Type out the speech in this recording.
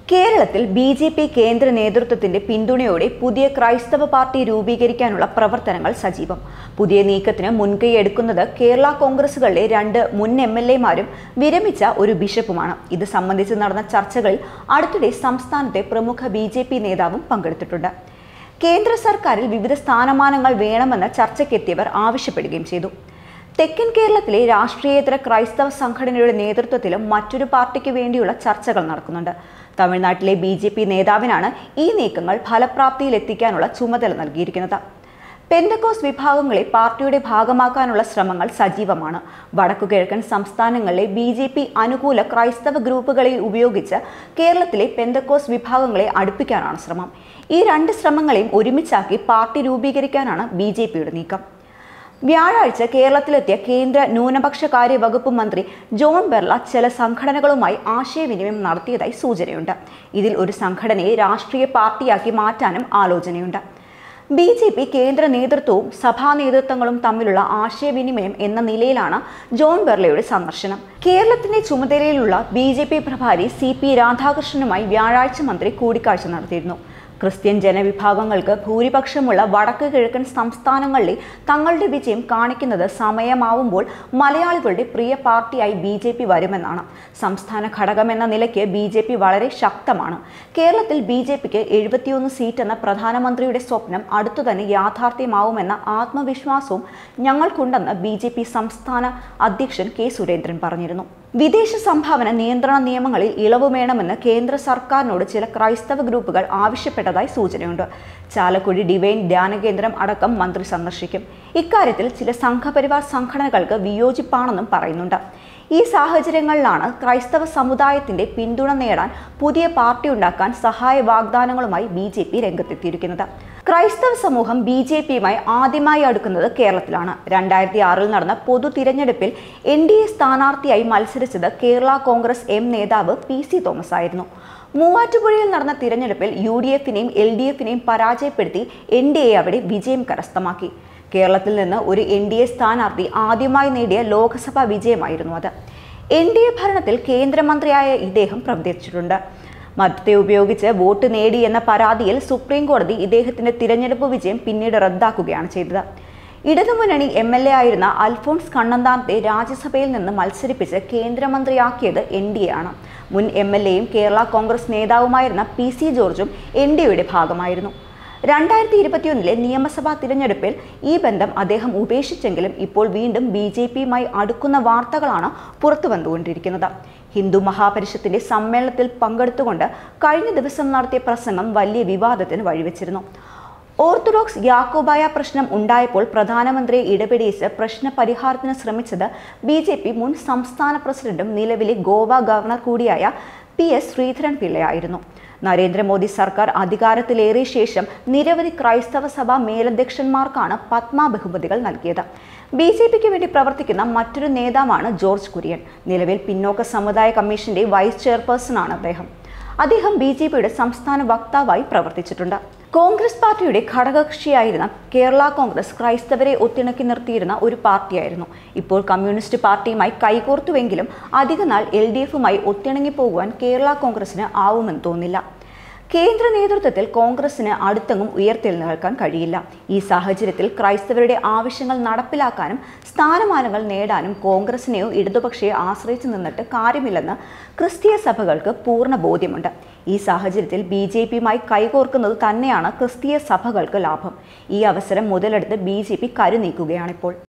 കേരളത്തിൽ B J P കേന്ദ്ര നേതൃത്വത്തിന്റെ പിന്തുണയോടെ പുതിയ ക്രൈസ്തവ പാർട്ടി രൂപീകരിക്കാനുള്ള പ്രവർത്തനങ്ങൾ സജീവം പുതിയ നീക്കത്തിന് മുൻകൈ എടുക്കുന്നത് കേരള കോൺഗ്രസുകളിലെ രണ്ട് മുൻ എം എൽ എമാരും വിരമിച്ച ഒരു ബിഷപ്പുമാണ് ഇത് സംബന്ധിച്ച് നടന്ന ചർച്ചകളിൽ അടുത്തിടെ സംസ്ഥാനത്തെ പ്രമുഖ ബി ജെ പി നേതാവും പങ്കെടുത്തിട്ടുണ്ട് കേന്ദ്ര സർക്കാരിൽ വിവിധ സ്ഥാനമാനങ്ങൾ വേണമെന്ന് ചർച്ചയ്ക്കെത്തിയവർ ആവശ്യപ്പെടുകയും ചെയ്തു തെക്കൻ കേരളത്തിലെ രാഷ്ട്രീയേതര ക്രൈസ്തവ സംഘടനയുടെ നേതൃത്വത്തിലും മറ്റൊരു പാർട്ടിക്ക് വേണ്ടിയുള്ള ചർച്ചകൾ നടക്കുന്നുണ്ട് തമിഴ്നാട്ടിലെ ബി ജെ പി നേതാവിനാണ് ഈ നീക്കങ്ങൾ ഫലപ്രാപ്തിയിലെത്തിക്കാനുള്ള ചുമതല നൽകിയിരിക്കുന്നത് പെന്തക്കോസ് വിഭാഗങ്ങളെ പാർട്ടിയുടെ ഭാഗമാക്കാനുള്ള ശ്രമങ്ങൾ സജീവമാണ് വടക്കുകിഴക്കൻ സംസ്ഥാനങ്ങളിലെ ബി ജെ പി അനുകൂല ക്രൈസ്തവ ഗ്രൂപ്പുകളെ ഉപയോഗിച്ച് കേരളത്തിലെ പെന്തക്കോസ് വിഭാഗങ്ങളെ അടുപ്പിക്കാനാണ് ശ്രമം ഈ രണ്ട് ശ്രമങ്ങളെയും ഒരുമിച്ചാക്കി പാർട്ടി രൂപീകരിക്കാനാണ് ബി ജെ പിയുടെ നീക്കം വ്യാഴാഴ്ച കേരളത്തിലെത്തിയ കേന്ദ്ര ന്യൂനപക്ഷകാര്യ വകുപ്പ് മന്ത്രി ജോൺ ബെർള ചില സംഘടനകളുമായി ആശയവിനിമയം നടത്തിയതായി സൂചനയുണ്ട് ഇതിൽ ഒരു സംഘടനയെ രാഷ്ട്രീയ പാർട്ടിയാക്കി മാറ്റാനും ആലോചനയുണ്ട് ബി ജെ പി കേന്ദ്ര നേതൃത്വവും സഭാ നേതൃത്വങ്ങളും തമ്മിലുള്ള ആശയവിനിമയം എന്ന നിലയിലാണ് ജോൺ ബെർളയുടെ സന്ദർശനം കേരളത്തിന്റെ ചുമതലയിലുള്ള ബി ജെ പി പ്രഭാരി സി പി രാധാകൃഷ്ണനുമായി വ്യാഴാഴ്ച മന്ത്രി കൂടിക്കാഴ്ച നടത്തിയിരുന്നു ക്രിസ്ത്യൻ ജനവിഭാഗങ്ങൾക്ക് ഭൂരിപക്ഷമുള്ള വടക്ക് കിഴക്കൻ സംസ്ഥാനങ്ങളിലെ തങ്ങളുടെ വിജയം കാണിക്കുന്നത് സമയമാവുമ്പോൾ മലയാളികളുടെ പ്രിയ പാർട്ടിയായി ബി ജെ പി വരുമെന്നാണ് സംസ്ഥാന ഘടകമെന്ന നിലയ്ക്ക് ബി ജെ പി വളരെ ശക്തമാണ് കേരളത്തിൽ ബി ജെ പിക്ക് എഴുപത്തിയൊന്ന് സീറ്റ് എന്ന പ്രധാനമന്ത്രിയുടെ സ്വപ്നം അടുത്തു തന്നെ യാഥാർത്ഥ്യമാവുമെന്ന ആത്മവിശ്വാസവും ഞങ്ങൾക്കുണ്ടെന്ന് ബി ജെ പി സംസ്ഥാന അധ്യക്ഷൻ കെ സുരേന്ദ്രൻ പറഞ്ഞിരുന്നു വിദേശ സംഭാവന നിയന്ത്രണ നിയമങ്ങളിൽ ഇളവ് വേണമെന്ന് കേന്ദ്ര സർക്കാരിനോട് ചില ക്രൈസ്തവ ഗ്രൂപ്പുകൾ ആവശ്യപ്പെട്ടതായി സൂചനയുണ്ട് ചാലക്കുടി ഡിവൈൻ ധ്യാനകേന്ദ്രം അടക്കം മന്ത്രി സന്ദർശിക്കും ഇക്കാര്യത്തിൽ ചില സംഘപരിവാർ സംഘടനകൾക്ക് വിയോജിപ്പാണെന്നും പറയുന്നുണ്ട് ഈ സാഹചര്യങ്ങളിലാണ് ക്രൈസ്തവ സമുദായത്തിന്റെ പിന്തുണ നേടാൻ പുതിയ പാർട്ടി ഉണ്ടാക്കാൻ സഹായ വാഗ്ദാനങ്ങളുമായി ബി ജെ പി രംഗത്തെത്തിയിരിക്കുന്നത് ക്രൈസ്തവ സമൂഹം ബി ജെ പിയുമായി ആദ്യമായി അടുക്കുന്നത് കേരളത്തിലാണ് രണ്ടായിരത്തി ആറിൽ നടന്ന പൊതു തിരഞ്ഞെടുപ്പിൽ എൻ ഡി എ സ്ഥാനാർത്ഥിയായി മത്സരിച്ചത് കേരള കോൺഗ്രസ് എം നേതാവ് പി സി തോമസ് ആയിരുന്നു മൂവാറ്റുപുഴയിൽ നടന്ന തിരഞ്ഞെടുപ്പിൽ യു ഡി എഫിനെയും എൽ ഡി എഫിനെയും പരാജയപ്പെടുത്തി എൻ ഡി എ അവിടെ വിജയം കരസ്ഥമാക്കി കേരളത്തിൽ നിന്ന് ഒരു എൻ ഡി എ സ്ഥാനാർത്ഥി ആദ്യമായി നേടിയ ലോക്സഭാ വിജയമായിരുന്നു അത് എൻ ഡി എ ഭരണത്തിൽ കേന്ദ്രമന്ത്രിയായ ഇദ്ദേഹം പ്രവർത്തിച്ചിട്ടുണ്ട് മതത്തെ ഉപയോഗിച്ച് വോട്ട് നേടി എന്ന പരാതിയിൽ സുപ്രീം കോടതി ഇദ്ദേഹത്തിന്റെ തിരഞ്ഞെടുപ്പ് വിജയം പിന്നീട് റദ്ദാക്കുകയാണ് ചെയ്തത് ഇടതുമുന്നണി എം എൽ എ ആയിരുന്ന അൽഫോൺസ് കണ്ണന്താനത്തെ രാജ്യസഭയിൽ നിന്ന് മത്സരിപ്പിച്ച് കേന്ദ്രമന്ത്രിയാക്കിയത് എൻ ഡി എ ആണ് മുൻ എം എൽ എയും കേരള കോൺഗ്രസ് നേതാവുമായിരുന്ന പി സി ജോർജും എൻ ഡി എയുടെ ഭാഗമായിരുന്നു രണ്ടായിരത്തി ഇരുപത്തിയൊന്നിലെ നിയമസഭാ തിരഞ്ഞെടുപ്പിൽ ഈ ബന്ധം അദ്ദേഹം ഉപേക്ഷിച്ചെങ്കിലും ഇപ്പോൾ വീണ്ടും ബി ജെ പിയുമായി അടുക്കുന്ന വാർത്തകളാണ് പുറത്തു വന്നുകൊണ്ടിരിക്കുന്നത് ഹിന്ദു മഹാപരിഷത്തിന്റെ സമ്മേളനത്തിൽ പങ്കെടുത്തുകൊണ്ട് കഴിഞ്ഞ ദിവസം നടത്തിയ പ്രസംഗം വലിയ വിവാദത്തിന് വഴിവെച്ചിരുന്നു ഓർത്തഡോക്സ് യാക്കോബായ പ്രശ്നം ഉണ്ടായപ്പോൾ പ്രധാനമന്ത്രിയെ ഇടപെടിയിച്ച് പ്രശ്ന പരിഹാരത്തിന് ശ്രമിച്ചത് ബി ജെ പി മുൻ സംസ്ഥാന പ്രസിഡന്റും നിലവിലെ ഗോവ ഗവർണർ കൂടിയായ പി എസ് ശ്രീധരൻ പിള്ളയായിരുന്നു നരേന്ദ്രമോദി സർക്കാർ അധികാരത്തിലേറിയ ശേഷം നിരവധി ക്രൈസ്തവ സഭാ മേലധ്യക്ഷന്മാർക്കാണ് പത്മ ബഹുമതികൾ നൽകിയത് ബി ജെ പിക്ക് വേണ്ടി പ്രവർത്തിക്കുന്ന മറ്റൊരു നേതാവാണ് ജോർജ് കുര്യൻ നിലവിൽ പിന്നോക്ക സമുദായ കമ്മീഷന്റെ വൈസ് ചെയർപേഴ്സണാണ് അദ്ദേഹം അദ്ദേഹം ബി ജെ പിയുടെ സംസ്ഥാന വക്താവായി പ്രവർത്തിച്ചിട്ടുണ്ട് കോൺഗ്രസ് പാർട്ടിയുടെ ഘടകകക്ഷിയായിരുന്ന കേരള കോൺഗ്രസ് ക്രൈസ്തവരെ ഒത്തിണക്കി നിർത്തിയിരുന്ന ഒരു പാർട്ടിയായിരുന്നു ഇപ്പോൾ കമ്മ്യൂണിസ്റ്റ് പാർട്ടിയുമായി കൈകോർത്തുവെങ്കിലും അധികനാൾ എൽ ഡി എഫുമായി ഒത്തിണങ്ങി പോകുവാൻ കേരള കോൺഗ്രസിന് ആവുമെന്ന് തോന്നില്ല കേന്ദ്ര നേതൃത്വത്തിൽ കോൺഗ്രസിന് അടുത്തെങ്ങും ഉയർത്തെഴുന്നേൽക്കാൻ കഴിയില്ല ഈ സാഹചര്യത്തിൽ ക്രൈസ്തവരുടെ ആവശ്യങ്ങൾ നടപ്പിലാക്കാനും സ്ഥാനമാനങ്ങൾ നേടാനും കോൺഗ്രസിനെയോ ഇടതുപക്ഷയോ ആശ്രയിച്ചു നിന്നിട്ട് കാര്യമില്ലെന്ന് ക്രിസ്തീയ സഭകൾക്ക് പൂർണ്ണ ബോധ്യമുണ്ട് ഈ സാഹചര്യത്തിൽ ബി ജെ പിയുമായി കൈകോർക്കുന്നത് തന്നെയാണ് ക്രിസ്തീയ സഭകൾക്ക് ലാഭം ഈ അവസരം മുതലെടുത്ത് ബി ജെ പി കരുനീക്കുകയാണിപ്പോൾ